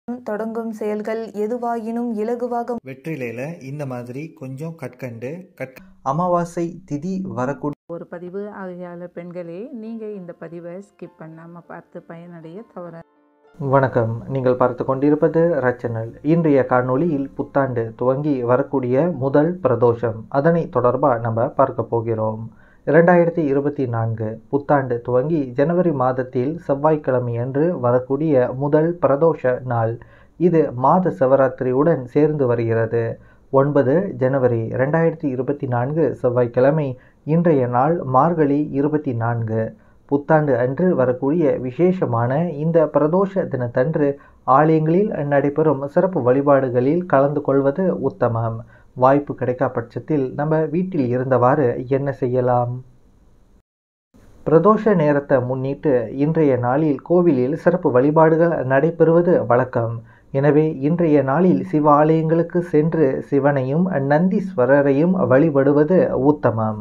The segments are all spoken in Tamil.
தொடங்கும் செயல்கள் எதுவாயினும் இலகுவாக வெற்றிலையில் இந்த மாதிரி கொஞ்சம் கற்கண்டு கற் அமாவாசை திதி வரக்கூடிய ஒரு பதிவு ஆகையால் பெண்களே நீங்கள் இந்த பதிவை ஸ்கிப் பண்ணாமல் பார்த்து பயனடைய தவற வணக்கம் நீங்கள் பார்த்து கொண்டிருப்பது ரச்சனல் இன்றைய காணொளியில் புத்தாண்டு துவங்கி வரக்கூடிய முதல் பிரதோஷம் அதனை தொடர்பாக நம்ம பார்க்க போகிறோம் இரண்டாயிரத்தி இருபத்தி நான்கு புத்தாண்டு துவங்கி ஜனவரி மாதத்தில் செவ்வாய்க்கிழமை அன்று வரக்கூடிய முதல் பிரதோஷ நாள் இது மாத சிவராத்திரியுடன் சேர்ந்து வருகிறது ஒன்பது ஜனவரி ரெண்டாயிரத்தி இருபத்தி நான்கு செவ்வாய்க்கிழமை இன்றைய நாள் மார்கழி இருபத்தி நான்கு புத்தாண்டு அன்று வரக்கூடிய விசேஷமான இந்த பிரதோஷ தினத்தன்று ஆலயங்களில் நடைபெறும் சிறப்பு வழிபாடுகளில் கலந்து கொள்வது உத்தமம் வாய்ப்பு கிடைக்கா பட்சத்தில் நம்ம வீட்டில் இருந்தவாறு என்ன செய்யலாம் பிரதோஷ நேரத்தை முன்னிட்டு இன்றைய நாளில் கோவிலில் சிறப்பு வழிபாடுகள் நடைபெறுவது வழக்கம் எனவே இன்றைய நாளில் சிவ ஆலயங்களுக்கு சென்று சிவனையும் நந்தீஸ்வரரையும் வழிபடுவது உத்தமம்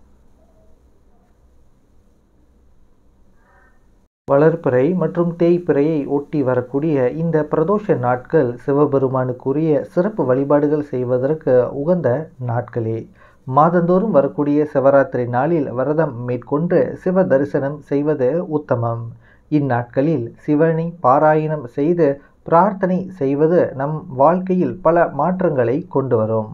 வளர்ப்பிறை மற்றும் தேய்ப்பிறையை ஒட்டி வரக்கூடிய இந்த பிரதோஷ நாட்கள் சிவபெருமானுக்குரிய சிறப்பு வழிபாடுகள் செய்வதற்கு உகந்த நாட்களே மாதந்தோறும் வரக்கூடிய சிவராத்திரி நாளில் விரதம் மேற்கொண்டு சிவ தரிசனம் செய்வது உத்தமம் இந்நாட்களில் சிவனை பாராயணம் செய்து பிரார்த்தனை செய்வது நம் வாழ்க்கையில் பல மாற்றங்களை கொண்டு வரும்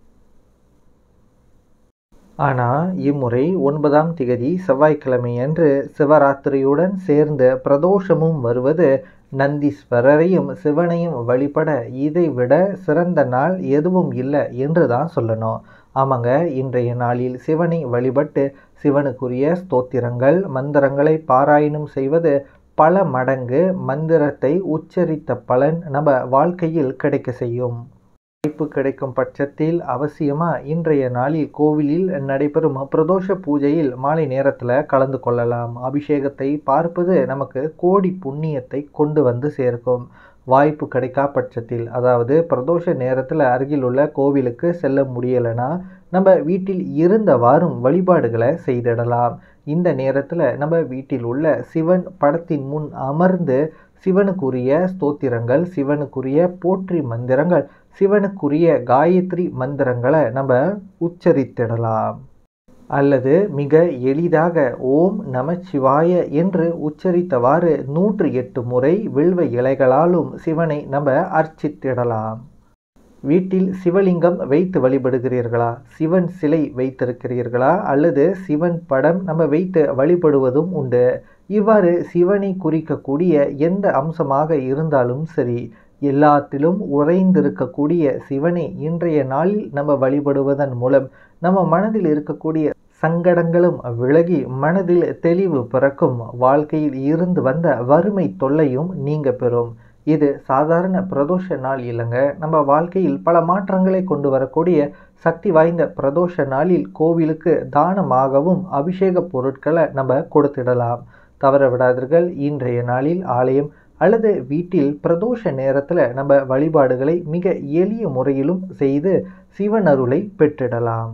ஆனால் இம்முறை ஒன்பதாம் திகதி செவ்வாய்க்கிழமை அன்று சிவராத்திரியுடன் சேர்ந்து பிரதோஷமும் வருவது நந்தீஸ்வரரையும் சிவனையும் வழிபட இதை விட சிறந்த நாள் எதுவும் இல்லை என்று தான் சொல்லணும் ஆமாங்க இன்றைய நாளில் சிவனை வழிபட்டு சிவனுக்குரிய ஸ்தோத்திரங்கள் மந்திரங்களை பாராயணம் செய்வது பல மடங்கு மந்திரத்தை உச்சரித்த பலன் நம்ம வாழ்க்கையில் கிடைக்க செய்யும் வாய்ப்பு கிடைக்கும் பட்சத்தில் அவசியமாக இன்றைய நாளில் கோவிலில் நடைபெறும் பிரதோஷ பூஜையில் மாலை நேரத்தில் கலந்து கொள்ளலாம் அபிஷேகத்தை பார்ப்பது நமக்கு கோடி புண்ணியத்தை கொண்டு வந்து சேர்க்கும் வாய்ப்பு கிடைக்கா பட்சத்தில் அதாவது பிரதோஷ நேரத்தில் அருகில் உள்ள கோவிலுக்கு செல்ல முடியலைன்னா நம்ம வீட்டில் இருந்தவாறும் வழிபாடுகளை செய்திடலாம் இந்த நேரத்தில் நம்ம வீட்டில் உள்ள சிவன் படத்தின் முன் அமர்ந்து சிவனுக்குரிய ஸ்தோத்திரங்கள் சிவனுக்குரிய போற்றி மந்திரங்கள் சிவனுக்குரிய காயத்ரி மந்திரங்களை நம்ம உச்சரித்திடலாம் அல்லது மிக எளிதாக ஓம் நமச்சிவாய என்று உச்சரித்தவாறு நூற்றி எட்டு முறை வில்வ இலைகளாலும் சிவனை நம்ம அர்ச்சித்திடலாம் வீட்டில் சிவலிங்கம் வைத்து வழிபடுகிறீர்களா சிவன் சிலை வைத்திருக்கிறீர்களா அல்லது சிவன் படம் நம்ம வைத்து வழிபடுவதும் உண்டு இவ்வாறு சிவனை குறிக்கக்கூடிய எந்த அம்சமாக இருந்தாலும் சரி எல்லாத்திலும் உறைந்திருக்கக்கூடிய சிவனை இன்றைய நாளில் நம்ம வழிபடுவதன் மூலம் நம்ம மனதில் இருக்கக்கூடிய சங்கடங்களும் விலகி மனதில் தெளிவு பிறக்கும் வாழ்க்கையில் இருந்து வந்த வறுமை தொல்லையும் நீங்க பெறும் இது சாதாரண பிரதோஷ நாள் இல்லைங்க நம்ம வாழ்க்கையில் பல மாற்றங்களை கொண்டு வரக்கூடிய சக்தி வாய்ந்த பிரதோஷ நாளில் கோவிலுக்கு தானமாகவும் அபிஷேக பொருட்களை நம்ம கொடுத்திடலாம் தவற விடாதீர்கள் இன்றைய நாளில் ஆலயம் அல்லது வீட்டில் பிரதோஷ நேரத்தில் நம்ம வழிபாடுகளை மிக எளிய முறையிலும் செய்து சிவன் அருளை பெற்றிடலாம்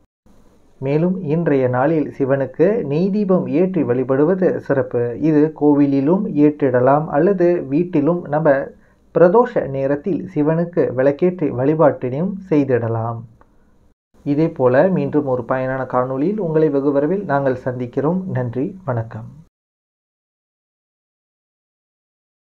மேலும் இன்றைய நாளில் சிவனுக்கு நெய் தீபம் ஏற்றி வழிபடுவது சிறப்பு இது கோவிலிலும் ஏற்றிடலாம் அல்லது வீட்டிலும் நம்ம பிரதோஷ நேரத்தில் சிவனுக்கு விளக்கேற்றி வழிபாட்டினையும் செய்திடலாம் இதே போல மீண்டும் ஒரு பயனான காணொளியில் உங்களை வெகு விரைவில் நாங்கள் சந்திக்கிறோம் நன்றி வணக்கம்